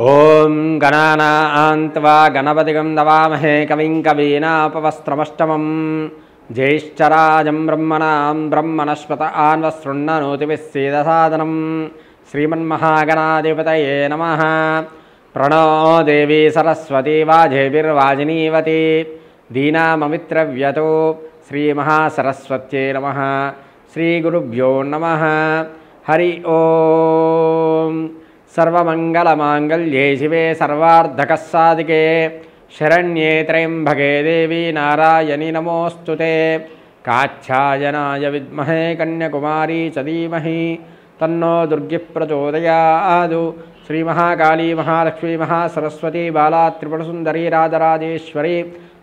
ఓం గణానాన్త్వా గణపతిగం నవామహే కవిం కవీనాపవస్త్రమష్టమం జ్యేష్ఠరాజం బ్రహ్మణాం బ్రహ్మణస్పత ఆన్వశృణ్నోతివిస్సేదసాదనం శ్రీమన్మహాగణాధిపతయే నమ ప్రణో దేవీ సరస్వతీ వాజేభిర్వాజినీవతి దీనామమిత్రవ్యతో శ్రీమహాసరస్వత్యై నమ శ్రీగురుభ్యో నమ హరి ఓం సర్వమంగళమాంగళ్యే శివే సర్వార్ధకస్సాదికే శరణ్యే త్రయంబకే దేవి నారాయణి నమోऽस्तु ते కాచ్ఛాయనాయ విద్మహే కన్యకుమారీ చ ధీమహి తన్నో దుర్గి ప్రచోదయాదు శ్రీమహాకాళీ మహాలక్ష్మీ మహాసరస్వతీ బాలా త్రిపురసుందరీ రాజరాజేశ్వరి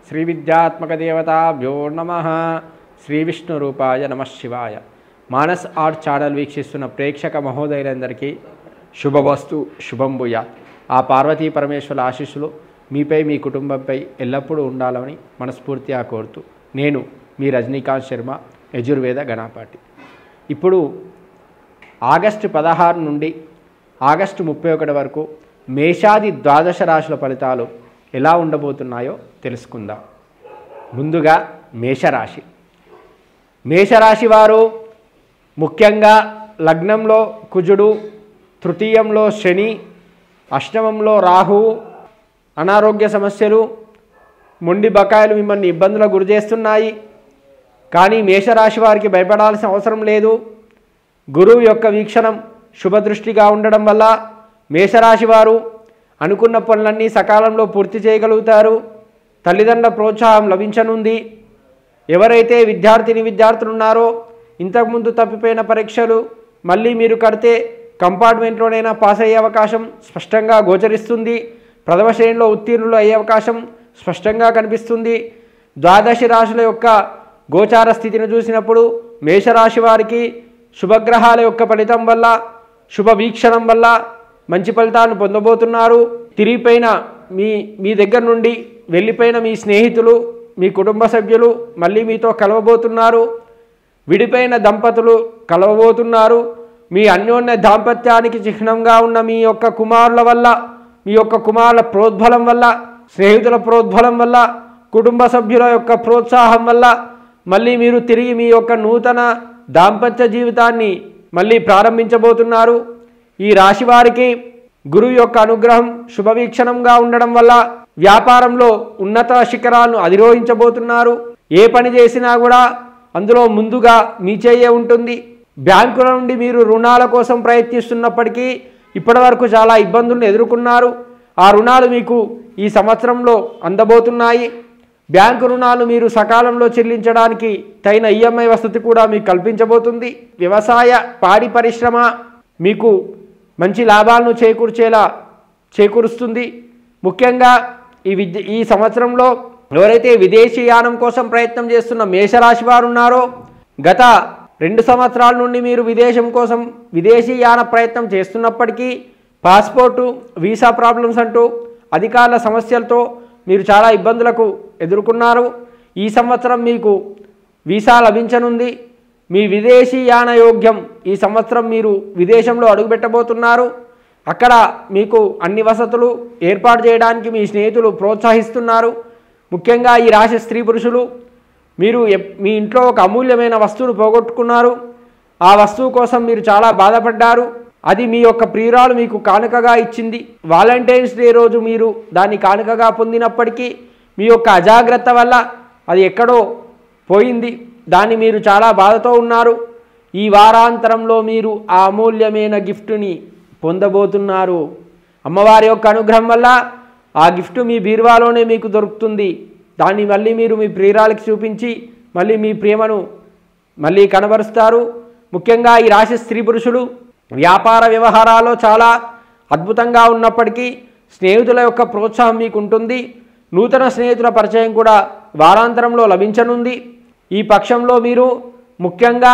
శ్రీవిద్యాత్మకదేవతాభ్యో నమ శ్రీ విష్ణు రూపాయ నమ శివాయ మానస్ ఆర్ట్ ఛానల్ వీక్షిస్తున్న ప్రేక్షక మహోదయులందరికీ శుభవస్తు శుభం భూయాత్ ఆ పార్వతీ పరమేశ్వర ఆశీస్సులు మీపై మీ కుటుంబంపై ఎల్లప్పుడూ ఉండాలని మనస్ఫూర్తిగా కోరుతూ నేను మీ రజనీకాంత్ శర్మ యజుర్వేద గణపాటి ఇప్పుడు ఆగస్టు పదహారు నుండి ఆగస్టు ముప్పై ఒకటి వరకు మేషాది ద్వాదశ రాశుల ఫలితాలు ఎలా ఉండబోతున్నాయో తెలుసుకుందాం ముందుగా మేషరాశి మేషరాశి వారు ముఖ్యంగా లగ్నంలో కుజుడు తృతీయంలో శని అష్టమంలో రాహువు అనారోగ్య సమస్యలు మొండి బకాయిలు మిమ్మల్ని ఇబ్బందులకు గురి చేస్తున్నాయి కానీ మేషరాశి వారికి భయపడాల్సిన అవసరం లేదు గురువు యొక్క వీక్షణం శుభదృష్టిగా ఉండడం వల్ల మేషరాశి వారు అనుకున్న పనులన్నీ సకాలంలో పూర్తి చేయగలుగుతారు తల్లిదండ్రుల ప్రోత్సాహం లభించనుంది ఎవరైతే విద్యార్థిని విద్యార్థులు ఉన్నారో ఇంతకుముందు తప్పిపోయిన పరీక్షలు మళ్ళీ మీరు కడితే కంపార్ట్మెంట్లోనైనా పాస్ అయ్యే అవకాశం స్పష్టంగా గోచరిస్తుంది ప్రథమ శ్రేణిలో ఉత్తీర్ణులు అయ్యే అవకాశం స్పష్టంగా కనిపిస్తుంది ద్వాదశి రాశుల యొక్క గోచార స్థితిని చూసినప్పుడు మేషరాశి వారికి శుభగ్రహాల యొక్క ఫలితం వల్ల శుభ వీక్షణం వల్ల మంచి ఫలితాలను పొందబోతున్నారు తిరిగిపోయిన మీ మీ దగ్గర నుండి వెళ్ళిపోయిన మీ స్నేహితులు మీ కుటుంబ సభ్యులు మళ్ళీ మీతో కలవబోతున్నారు విడిపోయిన దంపతులు కలవబోతున్నారు మీ అన్యోన్య దాంపత్యానికి చిహ్నంగా ఉన్న మీ యొక్క కుమారుల వల్ల మీ యొక్క కుమారుల ప్రోద్బలం వల్ల స్నేహితుల ప్రోద్బలం వల్ల కుటుంబ సభ్యుల యొక్క ప్రోత్సాహం వల్ల మళ్ళీ మీరు తిరిగి మీ యొక్క నూతన దాంపత్య జీవితాన్ని మళ్ళీ ప్రారంభించబోతున్నారు ఈ రాశి వారికి గురువు యొక్క అనుగ్రహం శుభవీక్షణంగా ఉండడం వల్ల వ్యాపారంలో ఉన్నత శిఖరాలను అధిరోహించబోతున్నారు ఏ పని చేసినా కూడా అందులో ముందుగా మీ చేయే ఉంటుంది బ్యాంకుల నుండి మీరు రుణాల కోసం ప్రయత్నిస్తున్నప్పటికీ ఇప్పటివరకు చాలా ఇబ్బందులను ఎదుర్కొన్నారు ఆ రుణాలు మీకు ఈ సంవత్సరంలో అందబోతున్నాయి బ్యాంకు రుణాలు మీరు సకాలంలో చెల్లించడానికి తగిన ఈఎంఐ వసతి కూడా మీకు కల్పించబోతుంది వ్యవసాయ పాడి పరిశ్రమ మీకు మంచి లాభాలను చేకూర్చేలా చేకూరుస్తుంది ముఖ్యంగా ఈ విద్య ఈ సంవత్సరంలో ఎవరైతే విదేశీయానం కోసం ప్రయత్నం చేస్తున్న మేషరాశి వారు ఉన్నారో గత రెండు సంవత్సరాల నుండి మీరు విదేశం కోసం విదేశీయాన ప్రయత్నం చేస్తున్నప్పటికీ పాస్పోర్టు వీసా ప్రాబ్లమ్స్ అంటూ అధికారుల సమస్యలతో మీరు చాలా ఇబ్బందులకు ఎదుర్కొన్నారు ఈ సంవత్సరం మీకు వీసా లభించనుంది మీ విదేశీయాన యోగ్యం ఈ సంవత్సరం మీరు విదేశంలో అడుగుపెట్టబోతున్నారు అక్కడ మీకు అన్ని వసతులు ఏర్పాటు చేయడానికి మీ స్నేహితులు ప్రోత్సహిస్తున్నారు ముఖ్యంగా ఈ రాశి స్త్రీ పురుషులు మీరు ఎప్- మీ ఇంట్లో ఒక అమూల్యమైన వస్తువును పోగొట్టుకున్నారు ఆ వస్తువు కోసం మీరు చాలా బాధపడ్డారు అది మీ యొక్క ప్రియురాలు మీకు కానుకగా ఇచ్చింది వాలంటైన్స్ డే రోజు మీరు దాన్ని కానుకగా పొందినప్పటికీ మీ యొక్క అజాగ్రత్త వల్ల అది ఎక్కడో పోయింది దాన్ని మీరు చాలా బాధతో ఉన్నారు ఈ వారాంతరంలో మీరు ఆ అమూల్యమైన గిఫ్ట్ని పొందబోతున్నారు అమ్మవారి యొక్క అనుగ్రహం వల్ల ఆ గిఫ్ట్ మీ బీరువాలోనే మీకు దొరుకుతుంది దాన్ని మళ్ళీ మీరు మీ ప్రియురాలకి చూపించి మళ్ళీ మీ ప్రేమను మళ్ళీ కనబరుస్తారు ముఖ్యంగా ఈ రాశి స్త్రీ పురుషులు వ్యాపార వ్యవహారాల్లో చాలా అద్భుతంగా ఉన్నప్పటికీ స్నేహితుల యొక్క ప్రోత్సాహం మీకు ఉంటుంది నూతన స్నేహితుల పరిచయం కూడా వారాంతరంలో లభించనుంది ఈ పక్షంలో మీరు ముఖ్యంగా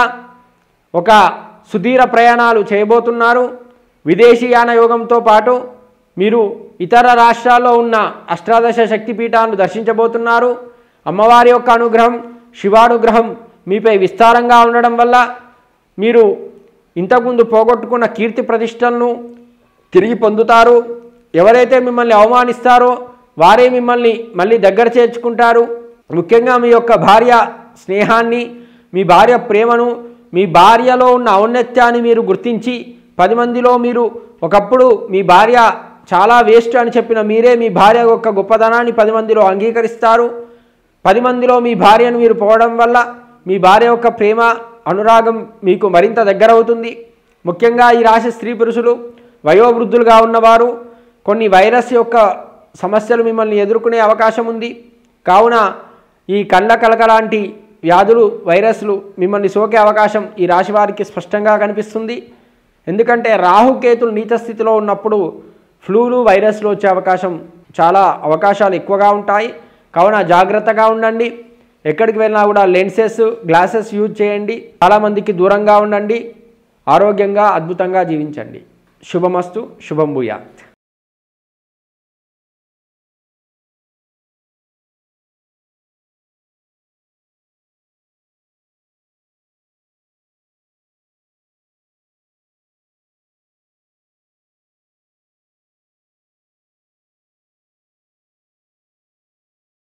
ఒక సుదీర ప్రయాణాలు చేయబోతున్నారు విదేశీయాన యోగంతో పాటు మీరు ఇతర రాష్ట్రాల్లో ఉన్న అష్టాదశ శక్తిపీఠాలను దర్శించబోతున్నారు అమ్మవారి యొక్క అనుగ్రహం శివానుగ్రహం మీపై విస్తారంగా ఉండడం వల్ల మీరు ఇంతకుముందు పోగొట్టుకున్న కీర్తి ప్రతిష్టలను తిరిగి పొందుతారు ఎవరైతే మిమ్మల్ని అవమానిస్తారో వారే మిమ్మల్ని మళ్ళీ దగ్గర చేర్చుకుంటారు ముఖ్యంగా మీ యొక్క భార్య స్నేహాన్ని మీ భార్య ప్రేమను మీ భార్యలో ఉన్న ఔన్నత్యాన్ని మీరు గుర్తించి పది మందిలో మీరు ఒకప్పుడు మీ భార్య చాలా వేస్ట్ అని చెప్పిన మీరే మీ భార్య యొక్క గొప్పదనాన్ని పది మందిలో అంగీకరిస్తారు పది మందిలో మీ భార్యను మీరు పోవడం వల్ల మీ భార్య యొక్క ప్రేమ అనురాగం మీకు మరింత దగ్గర అవుతుంది ముఖ్యంగా ఈ రాశి స్త్రీ పురుషులు వయోవృద్ధులుగా ఉన్నవారు కొన్ని వైరస్ యొక్క సమస్యలు మిమ్మల్ని ఎదుర్కొనే అవకాశం ఉంది కావున ఈ కండ్ల కలక లాంటి వ్యాధులు వైరస్లు మిమ్మల్ని సోకే అవకాశం ఈ రాశి వారికి స్పష్టంగా కనిపిస్తుంది ఎందుకంటే రాహుకేతులు నీచ స్థితిలో ఉన్నప్పుడు ఫ్లూలు వైరస్లు వచ్చే అవకాశం చాలా అవకాశాలు ఎక్కువగా ఉంటాయి కావున జాగ్రత్తగా ఉండండి ఎక్కడికి వెళ్ళినా కూడా లెన్సెస్ గ్లాసెస్ యూజ్ చేయండి చాలామందికి దూరంగా ఉండండి ఆరోగ్యంగా అద్భుతంగా జీవించండి శుభమస్తు శుభం భూయా